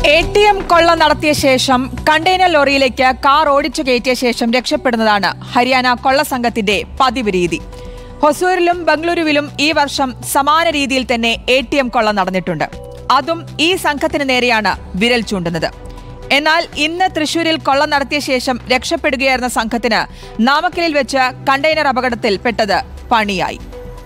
A T M കൊള്ള നടത്തിയ ശേഷം കണ്ടെയ്നർ ലോറിയിലേക്ക് കാർ ഓടിച്ചു കയറ്റിയ ശേഷം രക്ഷപ്പെടുന്നതാണ് ഹരിയാന കൊള്ള സംഘത്തിന്റെ പതിവ് രീതി ഹൊസൂരിലും ബംഗളൂരുവിലും ഈ വർഷം സമാന രീതിയിൽ തന്നെ എ ടി എം കൊള്ള നടന്നിട്ടുണ്ട് അതും ഈ സംഘത്തിന് നേരെയാണ് വിരൽ ചൂണ്ടുന്നത് എന്നാൽ ഇന്ന് തൃശൂരിൽ കൊള്ള നടത്തിയ ശേഷം രക്ഷപ്പെടുകയായിരുന്ന സംഘത്തിന് നാമക്കലിൽ വെച്ച് കണ്ടെയ്നർ അപകടത്തിൽ പെട്ടത് പണിയായി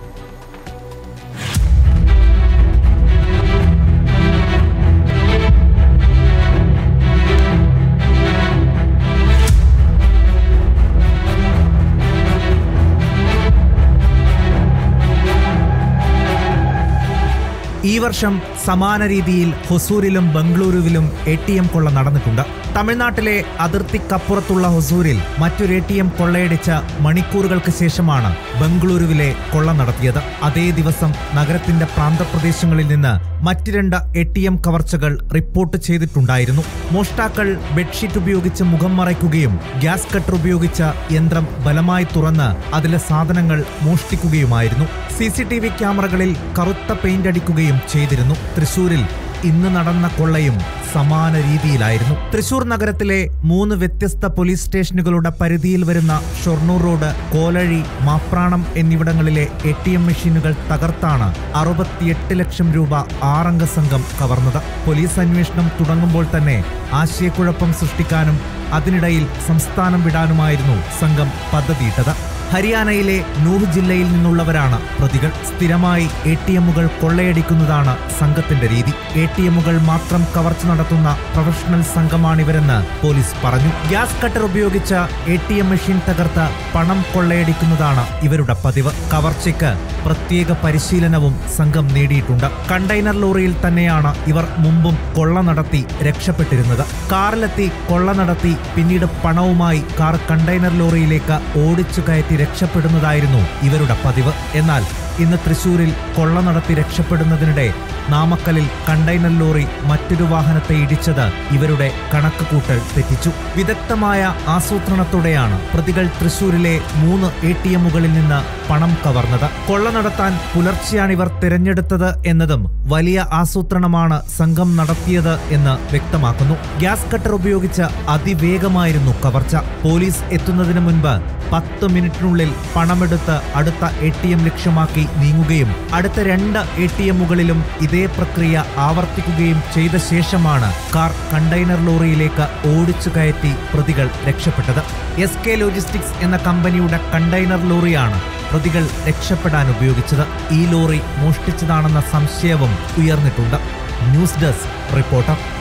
ഈ വർഷം സമാന രീതിയിൽ ഹൊസൂരിലും ബംഗളൂരുവിലും എ ടി എം കൊള്ള നടന്നിട്ടുണ്ട് തമിഴ്നാട്ടിലെ അതിർത്തിക്കപ്പുറത്തുള്ള ഹൊസൂരിൽ മറ്റൊരു എ ടി എം കൊള്ളയടിച്ച മണിക്കൂറുകൾക്ക് ശേഷമാണ് ബംഗളൂരുവിലെ കൊള്ള നടത്തിയത് അതേ ദിവസം നഗരത്തിന്റെ പ്രാന്തപ്രദേശങ്ങളിൽ നിന്ന് മറ്റ് രണ്ട് എ ടി എം കവർച്ചകൾ റിപ്പോർട്ട് ചെയ്തിട്ടുണ്ടായിരുന്നു മോഷ്ടാക്കൾ ബെഡ്ഷീറ്റ് ഉപയോഗിച്ച് മുഖം മറയ്ക്കുകയും ഗ്യാസ് കട്ടർ ഉപയോഗിച്ച യന്ത്രം ബലമായി തുറന്ന് അതിലെ സാധനങ്ങൾ മോഷ്ടിക്കുകയുമായിരുന്നു സി സി ടി വി ക്യാമറകളിൽ കറുത്ത പെയിന്റ് അടിക്കുകയും ചെയ്തിരുന്നു തൃശൂരിൽ ഇന്ന് നടന്ന കൊള്ളയും സമാന രീതിയിലായിരുന്നു തൃശൂർ നഗരത്തിലെ മൂന്ന് വ്യത്യസ്ത പോലീസ് സ്റ്റേഷനുകളുടെ പരിധിയിൽ വരുന്ന ഷൊർണൂർ റോഡ് കോലഴി മാപ്രാണം എന്നിവിടങ്ങളിലെ എ ടി എം മെഷീനുകൾ തകർത്താണ് അറുപത്തിയെട്ട് ലക്ഷം രൂപ ആറംഗ സംഘം കവർന്നത് പോലീസ് അന്വേഷണം തുടങ്ങുമ്പോൾ തന്നെ ആശയക്കുഴപ്പം സൃഷ്ടിക്കാനും അതിനിടയിൽ സംസ്ഥാനം വിടാനുമായിരുന്നു സംഘം പദ്ധതിയിട്ടത് ഹരിയാനയിലെ നൂഹ് ജില്ലയിൽ നിന്നുള്ളവരാണ് പ്രതികൾ സ്ഥിരമായി എ ടി എമ്മുകൾ കൊള്ളയടിക്കുന്നതാണ് സംഘത്തിന്റെ രീതി എ ടി എമ്മുകൾ മാത്രം കവർച്ച നടത്തുന്ന പ്രൊഫഷണൽ സംഘമാണിവരെന്ന് പോലീസ് പറഞ്ഞു ഗ്യാസ് കട്ടർ ഉപയോഗിച്ച എ ടി എം മെഷീൻ തകർത്ത് പണം കൊള്ളയടിക്കുന്നതാണ് ഇവരുടെ പതിവ് കവർച്ചയ്ക്ക് പ്രത്യേക പരിശീലനവും സംഘം നേടിയിട്ടുണ്ട് കണ്ടെയ്നർ ലോറിയിൽ തന്നെയാണ് ഇവർ മുമ്പും കൊള്ള നടത്തി രക്ഷപ്പെട്ടിരുന്നത് കാറിലെത്തി കൊള്ള നടത്തി പിന്നീട് പണവുമായി കാർ കണ്ടെയ്നർ ലോറിയിലേക്ക് ഓടിച്ചു കയറ്റി രക്ഷപ്പെടുന്നതായിരുന്നു ഇവരുടെ പതിവ് എന്നാൽ ഇന്ന് തൃശൂരിൽ കൊള്ള നടത്തി രക്ഷപ്പെടുന്നതിനിടെ നാമക്കലിൽ കണ്ടെയ്നർ ലോറി മറ്റൊരു വാഹനത്തെ ഇടിച്ചത് ഇവരുടെ കണക്ക് കൂട്ടൽ തെറ്റിച്ചു വിദഗ്ധമായ ആസൂത്രണത്തോടെയാണ് പ്രതികൾ തൃശൂരിലെ മൂന്ന് എ ടി എമ്മുകളിൽ നിന്ന് പണം കവർന്നത് കൊള്ള നടത്താൻ പുലർച്ചെയാണ് ഇവർ തിരഞ്ഞെടുത്തത് എന്നതും വലിയ ആസൂത്രണമാണ് സംഘം നടത്തിയത് എന്ന് വ്യക്തമാക്കുന്നു ഗ്യാസ് കട്ടർ ഉപയോഗിച്ച് അതിവേഗമായിരുന്നു കവർച്ച പോലീസ് എത്തുന്നതിന് മുൻപ് പത്ത് മിനിറ്റിനുള്ളിൽ പണമെടുത്ത് അടുത്ത എ ടി എം ലക്ഷ്യമാക്കി നീങ്ങുകയും അടുത്ത രണ്ട് എ ടി എമ്മുകളിലും ഇതേ പ്രക്രിയ ആവർത്തിക്കുകയും ചെയ്ത ശേഷമാണ് കാർ കണ്ടെയ്നർ ലോറിയിലേക്ക് ഓടിച്ചു കയറ്റി പ്രതികൾ രക്ഷപ്പെട്ടത് എസ് കെ ലോജിസ്റ്റിക്സ് എന്ന കമ്പനിയുടെ കണ്ടെയ്നർ ലോറിയാണ് പ്രതികൾ രക്ഷപ്പെടാൻ ഉപയോഗിച്ചത് ഈ ലോറി മോഷ്ടിച്ചതാണെന്ന സംശയവും ഉയർന്നിട്ടുണ്ട് ന്യൂസ് ഡെസ്ക് റിപ്പോർട്ടർ